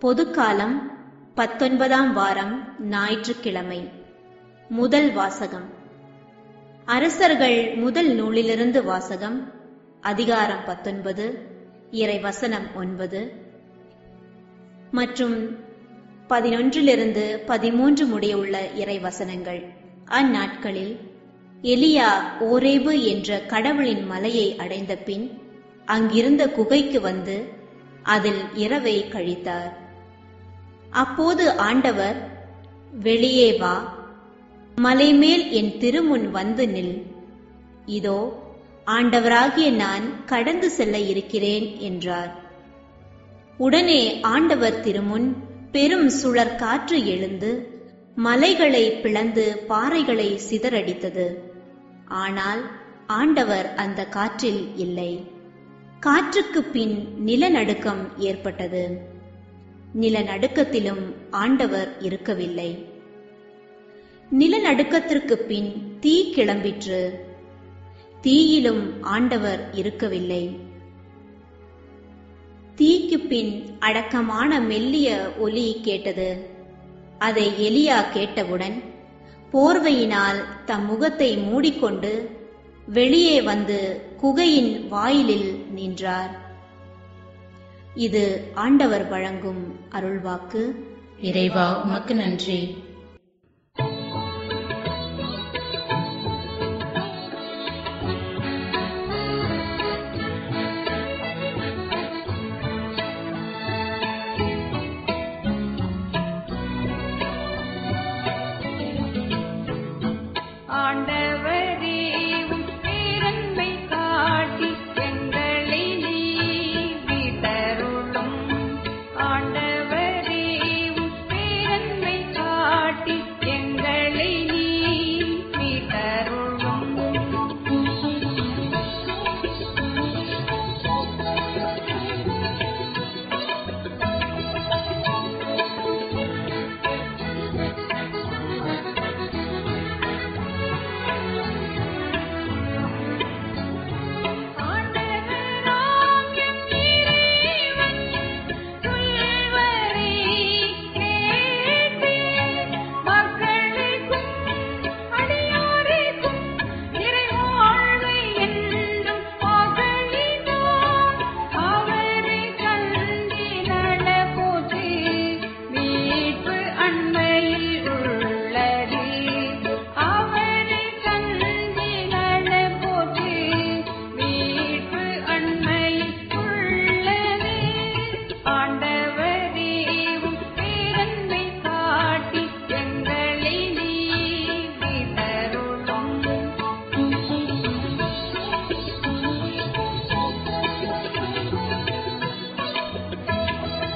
பொதுக்காலம் பத்தொன்பதாம் வாரம் ஞாயிற்றுக்கிழமை முதல் வாசகம் அரசர்கள் முதல் நூலிலிருந்து வாசகம் அதிகாரம் பத்தொன்பது இறை வசனம் ஒன்பது மற்றும் பதினொன்றிலிருந்து பதிமூன்று முடிய உள்ள இறை வசனங்கள் அந்நாட்களில் எலியா ஓரேபு என்ற கடவுளின் மலையை அடைந்த பின் அங்கிருந்த குகைக்கு வந்து அதில் இரவை கழித்தார் அப்போது ஆண்டவர் வெளியே வா மலைமேல் என் திருமுன் வந்து நில் இதோ ஆண்டவராகிய நான் கடந்து செல்ல இருக்கிறேன் என்றார் உடனே ஆண்டவர் திருமுன் பெரும் சுழற் காற்று எழுந்து மலைகளை பிளந்து பாறைகளை சிதறடித்தது ஆனால் ஆண்டவர் அந்த காற்றில் இல்லை காற்றுக்கு பின் நிலநடுக்கம் ஏற்பட்டது நிலநடுக்கத்திலும் ஆண்டவர் இருக்கவில்லை நிலநடுக்கத்திற்கு பின் தீ கிளம்பிற்று தீயிலும் ஆண்டவர் இருக்கவில்லை தீக்கு பின் அடக்கமான மெல்லிய ஒலி கேட்டது அதை எலியா கேட்டவுடன் போர்வையினால் தம் முகத்தை மூடிக்கொண்டு வெளியே வந்து குகையின் வாயிலில் நின்றார் இது ஆண்டவர் வழங்கும் அருள்வாக்கு இறைவா உமக்கு நன்றி ஆண்டவரே உம் பேரன்பை காட்டி எங்களை நீவிதருளும் ஆண்டவரே உம் பேரன்பை காட்டி எங்களை நீவிதருளும் ஆண்டவராம் எம் இறைவன் சொல்வரை கேட்டு மக்களுக்கும் அடியாருக்கும் இறைவாழ்வை என்றும் பகலினோம் அவரை கண்டி நடப்போது மீட்பு அண்மையில் உள்ளது அவரை கண்டி நடப்போது மீட்பு அண்மையில் உள்ளது ஆண்டவரே உம் பேரன்பை காட்டி எங்களை நீவிதருளும்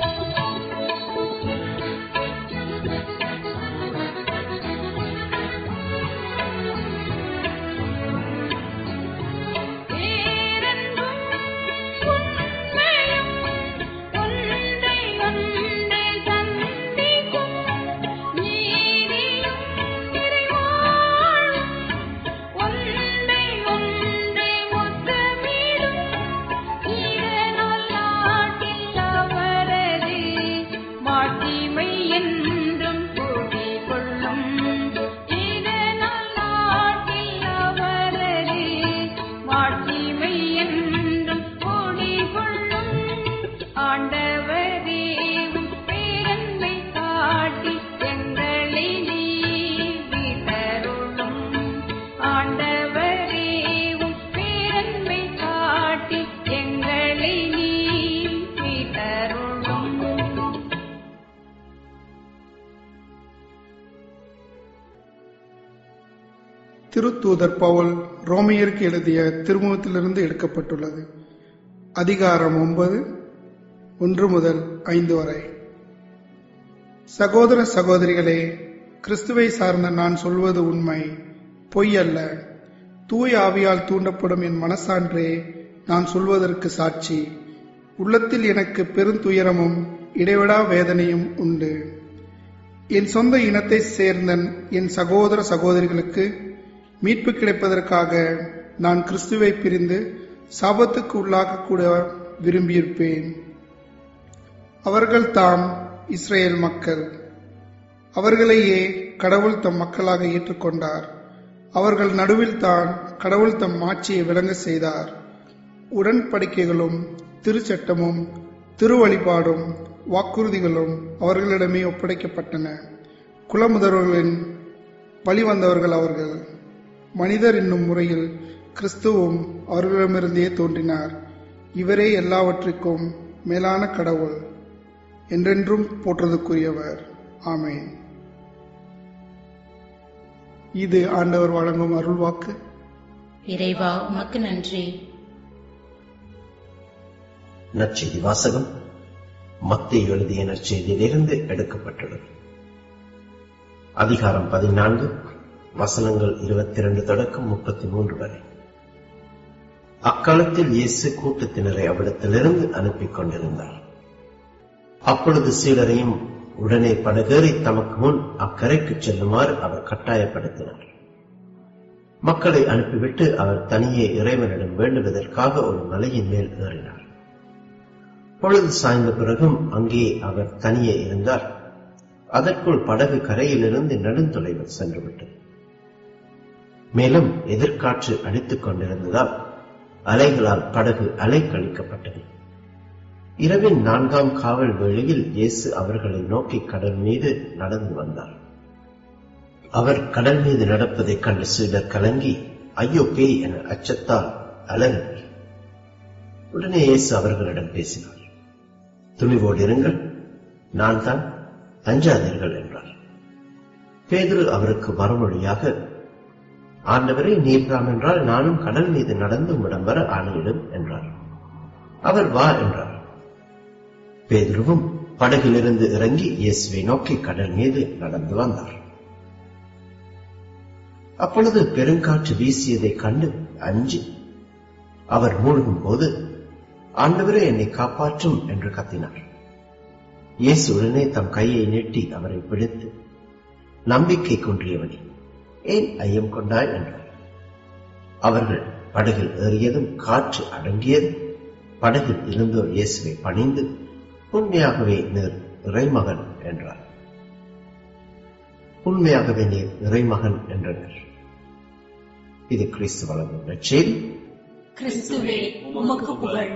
பேரன்பும் உண்மையும் ஒன்றை ஒன்று சந்திக்கும் நீதியும் நிறைவாழ்வும் ஒன்றை ஒன்றை ஒத்தமிடும் இதனால் நாட்டில் அவரது மாட்சிமை என்றும் குடிகொள்ளும் இதனால் நாட்டில் அவரது மாட்சிமை என்றும் குடிகொள்ளும் ஆண்டவரே உம் பேரன்பை காட்டி எங்களை நீவிதருளும் ஆண்டவரே உம் பேரன்பை காட்டி எங்களை நீவிதருளும் திருத்தூதர் பவுல் ரோமையருக்கு எழுதிய திருமுகத்திலிருந்து எடுக்கப்பட்டுள்ளது அதிகாரம் ஒன்பது ஒன்று முதல் ஐந்து வரை சகோதர சகோதரிகளே கிறிஸ்துவை சார்ந்த நான் சொல்வது உண்மை பொய் அல்ல தூய ஆவியால் தூண்டப்படும் என் மனசான்றே நான் சொல்வதற்கு சாட்சி உள்ளத்தில் எனக்கு பெருந்துயரமும் இடைவிடா வேதனையும் உண்டு என் சொந்த இனத்தை சேர்ந்த என் சகோதர சகோதரிகளுக்கு மீட்பு கிடைப்பதற்காக நான் கிறிஸ்துவை பிரிந்து சாபத்துக்கு உள்ளாக கூட விரும்பியிருப்பேன் அவர்கள் தாம் இஸ்ரேல் மக்கள் அவர்களையே கடவுள் தம் மக்களாக ஏற்றுக்கொண்டார் அவர்கள் நடுவில் தான் கடவுள் தம் ஆட்சியை விளங்க செய்தார் உடன்படிக்கைகளும் திருச்சட்டமும் திருவழிபாடும் வாக்குறுதிகளும் அவர்களிடமே ஒப்படைக்கப்பட்டன குலமுதல்வர்களின் வழி வந்தவர்கள் அவர்கள் மனிதர் என்னும் முறையில் கிறிஸ்துவும் அவர்களிடமிருந்தே தோன்றினார் இவரே எல்லாவற்றிற்கும் மேலான கடவுள் என்றென்றும் போற்றுதற்குரியவர் ஆமென் இது ஆண்டவர் வழங்கும் அருள்வாக்கு இறைவா உமக்கு நன்றி நற்செய்தி வாசகம் மத்திய எழுதிய நற்செய்தியிலிருந்து எடுக்கப்பட்டுள்ளது அதிகாரம் பதினான்கு வசனங்கள் இருபத்தி இரண்டு தொடக்கம் முப்பத்தி மூன்று வரை அக்காலத்தில் இயேசு கூட்டத்தினரை அவ்விடத்திலிருந்து அனுப்பிக் கொண்டிருந்தார் அப்பொழுது சீடரையும் உடனே படகேறி தமக்கு முன் அக்கரைக்கு செல்லுமாறு அவர் கட்டாயப்படுத்தினார் மக்களை அனுப்பிவிட்டு அவர் தனியே இறைவனிடம் வேண்டுவதற்காக ஒரு மலையின் மேல் ஏறினார் பொழுது சாய்ந்த பிறகும் அங்கே அவர் தனியே இருந்தார் அதற்குள் படகு கரையிலிருந்து நெடுந்தொலைவில் சென்று விட்டது மேலும் எதிர்காற்று அடித்துக் கொண்டிருந்ததால் அலைகளால் படகு அலைக்கழிக்கப்பட்டது இரவின் நான்காம் காவல் வேளையில் இயேசு அவர்களை நோக்கி கடல் மீது நடந்து வந்தார் அவர் கடல் மீது நடப்பதைக் கண்டு சீடர் கலங்கி ஐயோ பேய் என அச்சத்தால் அலறினர் உடனே இயேசு அவர்களிடம் பேசினார் துணிவோடு இருங்கள் நான் தான் அஞ்சாதீர்கள் என்றார் பேதுரு அவருக்கு மறுமொழியாக ஆண்டவரே நீர்தாம் என்றால் நானும் கடல் மீது நடந்து உம்மிடம் வர ஆணையிடும் என்றார் அவர் வா என்றார் பேதுருவும் படகிலிருந்து இறங்கி இயேசுவை நோக்கி கடல் மீது நடந்து வந்தார் அப்பொழுது பெருங்காற்று வீசியதைக் கண்டு அஞ்சி அவர் மூழ்கும் போது ஆண்டவரே என்னை காப்பாற்றும் என்று கத்தினார் இயேசு உடனே தம் கையை நீட்டி அவரை பிடித்து நம்பிக்கை குன்றியவனே ஏன் ஐயம் கொண்டாய் என்றார் அவர்கள் படகில் ஏறியதும் காற்று அடங்கியது படகில் இருந்தோர் இயேசுவை பணிந்து உண்மையாகவே நீர் இறைமகன் என்றார் உண்மையாகவே நீர் இறைமகன் என்றனர் இது கிறிஸ்து வழங்கும் நற்செய்தி கிறிஸ்துவே உமக்கு புகழ்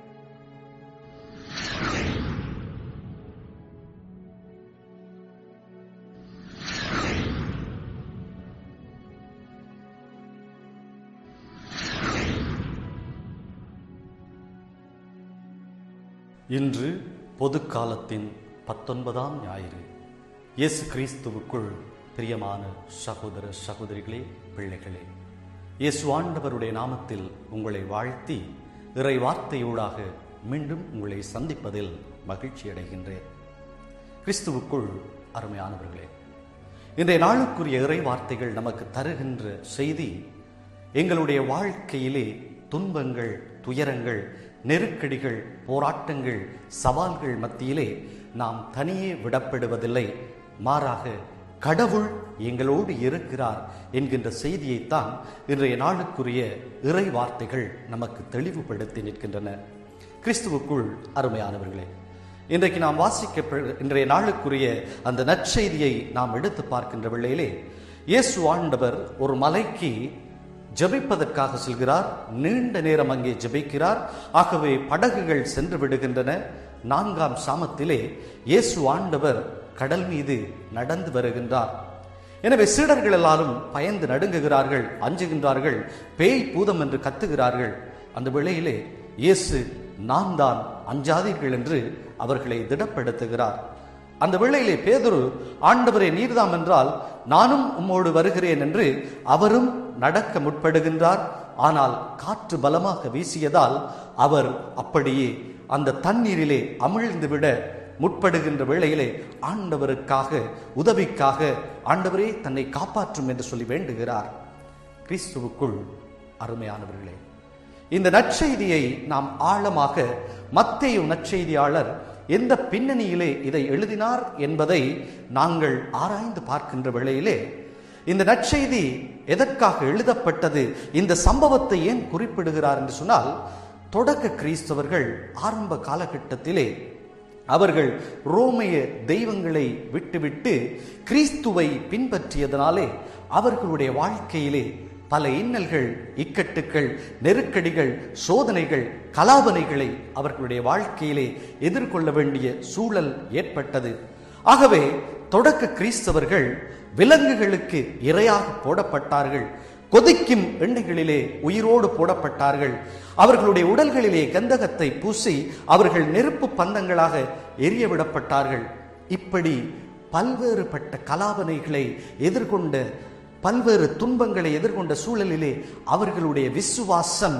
இன்று பொதுக்காலத்தின் பத்தொன்பதாம் ஞாயிறு இயேசு கிறிஸ்துவுக்குள் பிரியமான சகோதர சகோதரிகளே பிள்ளைகளே இயேசு ஆண்டவருடைய நாமத்தில் உங்களை வாழ்த்தி இறை வார்த்தையூடாக மீண்டும் உங்களை சந்திப்பதில் மகிழ்ச்சி அடைகின்றேன் கிறிஸ்துவுக்குள் அருமையானவர்களே இன்றைய நாளுக்குரிய இறை வார்த்தைகள் நமக்கு தருகின்ற செய்தி எங்களுடைய வாழ்க்கையிலே துன்பங்கள் துயரங்கள் நெருக்கடிகள் போராட்டங்கள் சவால்கள் மத்தியிலே நாம் தனியே விடப்படுவதில்லை மாறாக கடவுள் எங்களோடு இருக்கிறார் என்கின்ற செய்தியைத்தான் இன்றைய நாளுக்குரிய இறை வார்த்தைகள் நமக்கு தெளிவுபடுத்தி நிற்கின்றன கிறிஸ்துவுக்குள் அருமையானவர்களே இன்றைக்கு நாம் வாசிக்க இன்றைய நாளுக்குரிய அந்த நற்செய்தியை நாம் எடுத்து பார்க்கின்ற வேளையிலே இயேசு ஆண்டவர் ஒரு மலைக்கு ஜெபிப்பதற்காக செல்கிறார் நீண்ட நேரம் அங்கே ஜெபிக்கிறார் ஆகவே படகுகள் சென்று விடுகின்றன நான்காம் சாமத்திலே இயேசு ஆண்டவர் கடல் மீது நடந்து வருகின்றார் எனவே சீடர்கள் எல்லாரும் பயந்து நடுங்குகிறார்கள் அஞ்சுகின்றார்கள் பேய் பூதம் என்று கத்துகிறார்கள் அந்த வேளையிலே இயேசு நான் தான் அஞ்சாதீர்கள் என்று அவர்களை திடப்படுத்துகிறார் அந்த வேளையிலே பேதுரு ஆண்டவரே நீர்தாம் என்றால் நானும் உம்மோடு வருகிறேன் என்று அவரும் நடக்க முற்படுகின்றார் ஆனால் காற்று பலமாக வீசியதால் அவர் அப்படியே அந்த தண்ணீரிலே அமிழ்ந்து விட முற்படுகின்ற வேளையிலே ஆண்டவருக்காக உதவிக்காக ஆண்டவரே தன்னை காப்பாற்றும் என்று சொல்லி வேண்டுகிறார் கிறிஸ்துவுக்குள் அருமையானவர்களே இந்த நற்செய்தியை நாம் ஆழமாக மத்தேயு நற்செய்தியாளர் எந்த பின்னணியிலே இதை எழுதினார் என்பதை நாங்கள் ஆராய்ந்து பார்க்கின்ற வேளையிலே இந்த நற்செய்தி எதற்காக எழுதப்பட்டது இந்த சம்பவத்தை ஏன் குறிப்பிடுகிறார் என்று சொன்னால் தொடக்க கிறிஸ்தவர்கள் ஆரம்ப காலகட்டத்திலே அவர்கள் ரோமைய தெய்வங்களை விட்டுவிட்டு கிறிஸ்துவை பின்பற்றியதனாலே அவர்களுடைய வாழ்க்கையிலே பல இன்னல்கள் இக்கட்டுகள் நெருக்கடிகள் சோதனைகள் கலாபனைகளை அவர்களுடைய வாழ்க்கையிலே எதிர்கொள்ள வேண்டிய சூழல் ஏற்பட்டது ஆகவே தொடக்க கிறிஸ்தவர்கள் விலங்குகளுக்கு இரையாக போடப்பட்டார்கள் கொதிக்கும் எண்ணெய்களிலே உயிரோடு போடப்பட்டார்கள் அவர்களுடைய உடல்களிலே கந்தகத்தை பூசி அவர்கள் நெருப்பு பந்தங்களாக எரியவிடப்பட்டார்கள் இப்படி பல்வேறுபட்ட கலாபனைகளை எதிர்கொண்ட பல்வேறு துன்பங்களை எதிர்கொண்ட சூழலிலே அவர்களுடைய விசுவாசம்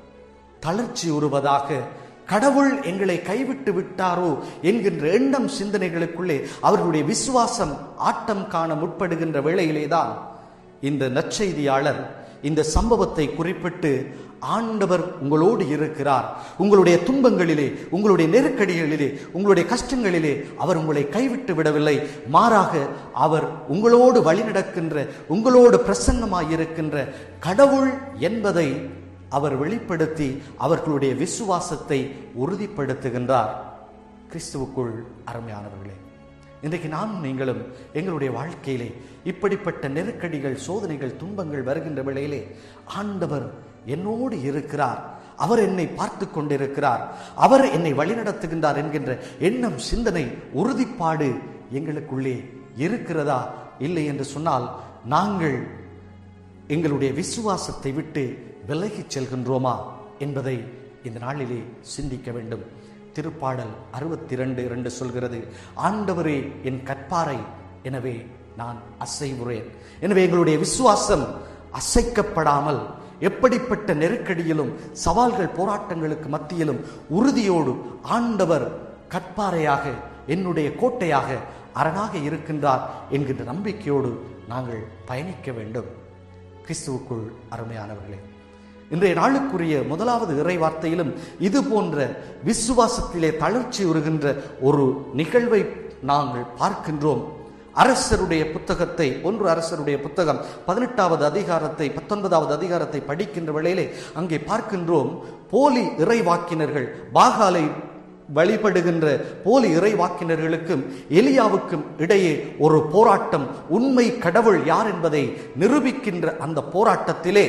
தளர்ச்சி உறுவதாக கடவுள் எங்களை கைவிட்டு விட்டாரோ என்கின்ற எண்ணம் சிந்தனைகளுக்குள்ளே அவர்களுடைய விசுவாசம் ஆட்டம் காண முற்படுகின்ற வேளையிலேதான் இந்த நற்செய்தியாளர் இந்த சம்பவத்தை குறிப்பிட்டு ஆண்டவர் உங்களோடு இருக்கிறார் உங்களுடைய துன்பங்களிலே உங்களுடைய நெருக்கடிகளிலே உங்களுடைய கஷ்டங்களிலே அவர் உங்களை கைவிட்டு விடவில்லை மாறாக அவர் உங்களோடு வழிநடக்கின்ற உங்களோடு பிரசன்னமாயிருக்கின்ற கடவுள் என்பதை அவர் வெளிப்படுத்தி அவர்களுடைய விசுவாசத்தை உறுதிப்படுத்துகின்றார் கிறிஸ்துவுக்குள் அருமையானவர்களே இன்றைக்கு நானும் நீங்களும் எங்களுடைய வாழ்க்கையிலே இப்படிப்பட்ட நெருக்கடிகள் சோதனைகள் துன்பங்கள் வருகின்ற வேளையிலே ஆண்டவர் என்னோடு இருக்கிறார் அவர் என்னை பார்த்து கொண்டிருக்கிறார் அவர் என்னை வழிநடத்துகின்றார் என்கின்ற எண்ணம் சிந்தனை உறுதிப்பாடு எங்களுக்குள்ளே இருக்கிறதா இல்லை என்று சொன்னால் நாங்கள் எங்களுடைய விசுவாசத்தை விட்டு விலகிச் செல்கின்றோமா என்பதை இந்த நாளிலே சிந்திக்க வேண்டும் திருப்பாடல் அறுபத்தி இரண்டு இரண்டு சொல்கிறது ஆண்டவரே என் கற்பாரை எனவே நான் அசைவுறேன் எனவே எங்களுடைய விசுவாசம் அசைக்கப்படாமல் எப்படிப்பட்ட நெருக்கடியிலும் சவால்கள் போராட்டங்களுக்கு மத்தியிலும் உறுதியோடு ஆண்டவர் கற்பாறையாக என்னுடைய கோட்டையாக அரணாக இருக்கின்றார் என்கின்ற நம்பிக்கையோடு நாங்கள் பயணிக்க வேண்டும் கிறிஸ்துவுக்குள் அருமையானவர்களே இன்றைய நாளுக்குரிய முதலாவது இறை வார்த்தையிலும் இது போன்ற விசுவாசத்திலே தளர்ச்சி உறுகின்ற ஒரு நிகழ்வை நாங்கள் பார்க்கின்றோம் அரசருடைய புத்தகத்தை ஒன்று அரசருடைய புத்தகம் பதினெட்டாவது அதிகாரத்தை பத்தொன்பதாவது அதிகாரத்தை படிக்கின்ற வேளையிலே அங்கே பார்க்கின்றோம் போலி இறைவாக்கினர்கள் பாகாலை வழிபடுகின்ற போலி இறைவாக்கினர்களுக்கும் எலியாவுக்கும் இடையே ஒரு போராட்டம் உண்மை கடவுள் யார் என்பதை நிரூபிக்கின்ற அந்த போராட்டத்திலே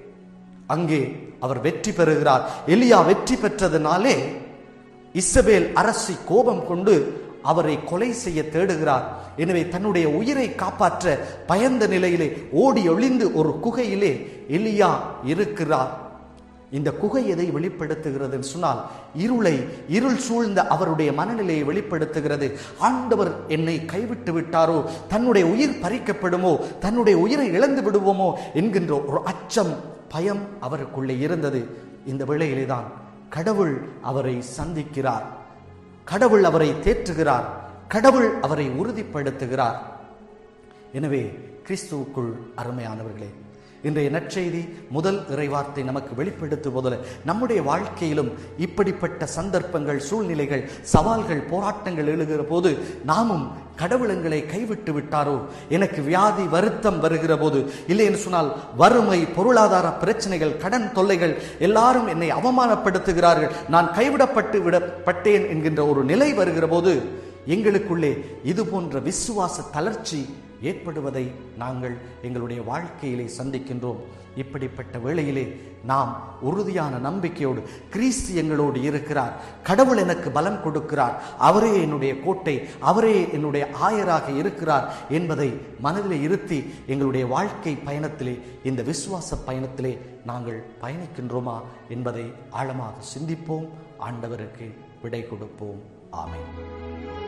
அங்கே அவர் வெற்றி பெறுகிறார் எலியா வெற்றி பெற்றதுனாலே இசபேல் அரசி கோபம் கொண்டு அவரை கொலை செய்ய தேடுகிறார் எனவே தன்னுடைய உயிரை காப்பாற்ற பயந்த நிலையிலே ஓடி ஒளிந்து ஒரு குகையிலே எலியா இருக்கிறார் இந்த குகை எதை வெளிப்படுத்துகிறது சொன்னால் இருளை இருள் சூழ்ந்த அவருடைய மனநிலையை வெளிப்படுத்துகிறது ஆண்டவர் என்னை கைவிட்டு விட்டாரோ தன்னுடைய உயிர் பறிக்கப்படுமோ தன்னுடைய உயிரை இழந்து விடுவோமோ என்கின்ற ஒரு அச்சம் பயம் அவருக்குள்ளே இருந்தது இந்த வேளையிலே தான் கடவுள் அவரை சந்திக்கிறார் கடவுள் அவரை தேற்றுகிறார் கடவுள் அவரை உறுதிப்படுத்துகிறார் எனவே கிறிஸ்துவுக்குள் அருமையானவர்களே இன்றைய நற்செய்தி முதல் இறைவார்த்தை நமக்கு வெளிப்படுத்துவதில் நம்முடைய வாழ்க்கையிலும் இப்படிப்பட்ட சந்தர்ப்பங்கள் சூழ்நிலைகள் சவால்கள் போராட்டங்கள் எழுகிற போது நாமும் கடவுள் எங்களை கைவிட்டு விட்டாரோ எனக்கு வியாதி வருத்தம் வருகிற போது இல்லை என்று சொன்னால் வறுமை பொருளாதார பிரச்சனைகள் கடன் தொல்லைகள் எல்லாரும் என்னை அவமானப்படுத்துகிறார்கள் நான் கைவிடப்பட்டு விடப்பட்டேன் என்கின்ற ஒரு நிலை வருகிற போது எங்களுக்குள்ளே இது போன்ற விசுவாச தளர்ச்சி ஏற்படுவதை நாங்கள் எங்களுடைய வாழ்க்கையிலே சந்திக்கின்றோம் இப்படிப்பட்ட வேளையிலே நாம் உறுதியான நம்பிக்கையோடு கிறிஸ்து எங்களோடு இருக்கிறார் கடவுள் எனக்கு பலம் கொடுக்கிறார் அவரே என்னுடைய கோட்டை அவரே என்னுடைய ஆயராக இருக்கிறார் என்பதை மனதிலே இருத்தி எங்களுடைய வாழ்க்கை பயணத்திலே இந்த விசுவாச பயணத்திலே நாங்கள் பயணிக்கின்றோமா என்பதை ஆழமாக சிந்திப்போம் ஆண்டவருக்கு விடை கொடுப்போம் ஆமென்